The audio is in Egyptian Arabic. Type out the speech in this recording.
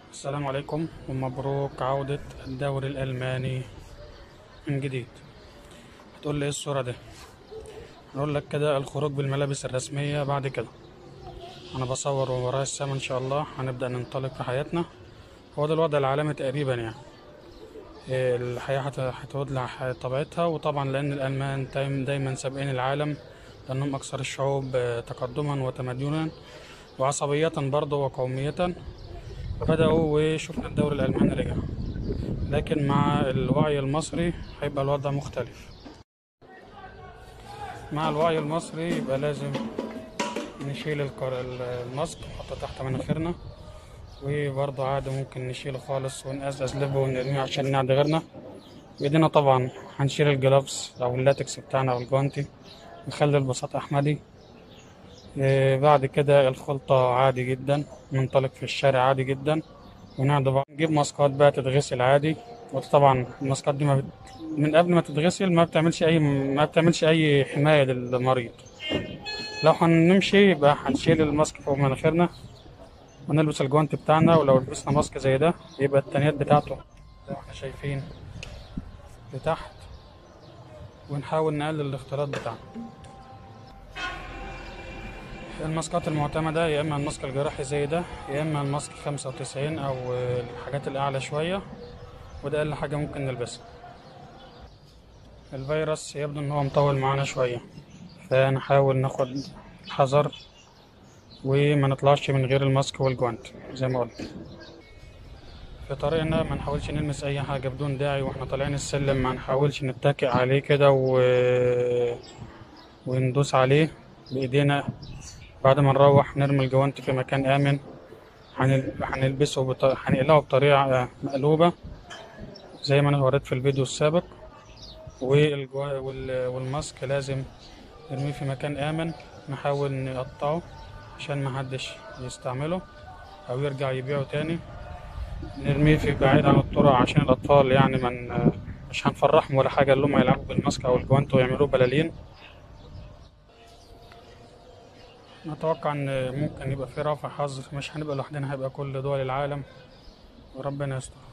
السلام عليكم ومبروك عودة الدوري الألماني من جديد هتقول لي ايه الصورة دي نقول لك كده الخروج بالملابس الرسمية بعد كده أنا بصور ورايا السما إن شاء الله هنبدأ ننطلق في حياتنا هو ده الوضع العالمي تقريبا يعني إيه، الحياة هت- هتعود لطبيعتها وطبعا لأن الألمان دايم- دايما سابقين العالم لأنهم أكثر الشعوب آه، تقدما وتمدنا وعصبية برضه وقومية بدأوا وشفنا الدوري الألماني رجع لكن مع الوعي المصري هيبقى الوضع مختلف مع الوعي المصري يبقى لازم نشيل الكر- الماسك نحطه تحت مناخيرنا وبرضه عادي ممكن نشيله خالص ونقزقز لبه ونرميه عشان نعدي غيرنا بإيدينا طبعا هنشيل الجلافز أو اللاتكس بتاعنا أو الجوانتي نخلي البساط أحمدي إيه، بعد كده الخلطة عادي جدا ننطلق في الشارع عادي جدا ونعدي بعض نجيب ماسكات بقى تتغسل عادي وطبعا الماسكات دي ما بت... من قبل ما تتغسل ما بتعملش أي ما بتعملش أي حماية للمريض لو هنمشي يبقى هنشيل الماسك فوق مناخيرنا ونلبس الجوانت بتاعنا ولو لبسنا ماسك زي ده يبقى التانيات بتاعته زي ما احنا شايفين لتحت ونحاول نقلل الاختلاط بتاعنا الماسكات المعتمدة يا إما الماسك الجراحي زي ده يا إما الماسك خمسة وتسعين أو الحاجات الأعلى شوية وده أقل حاجة ممكن نلبسها الفيروس يبدو إن هو مطول معانا شوية فنحاول ناخد حذر وما نطلعش من غير الماسك والجوانت زي ما قلت في طريقنا ما نحاولش نلمس أي حاجة بدون داعي واحنا طالعين السلم ما نحاولش نتكئ عليه كده و... وندوس عليه بإيدينا بعد ما نروح نرمي الجوانت في مكان آمن هنل- هنلبسه بط... هنقلعه بطريقة مقلوبة زي ما أنا وريت في الفيديو السابق والجو... وال... والماسك لازم نرميه في مكان آمن نحاول نقطعه عشان محدش يستعمله أو يرجع يبيعه تاني نرميه في بعيد عن الطرق عشان الأطفال يعني من مش هنفرحهم ولا حاجة اللي هم يلعبوا بالماسك أو الجوانت ويعملوه بلالين نتوقع ان ممكن يبقى في رفع حظ مش هنبقى لوحدنا هيبقى كل دول العالم وربنا يستر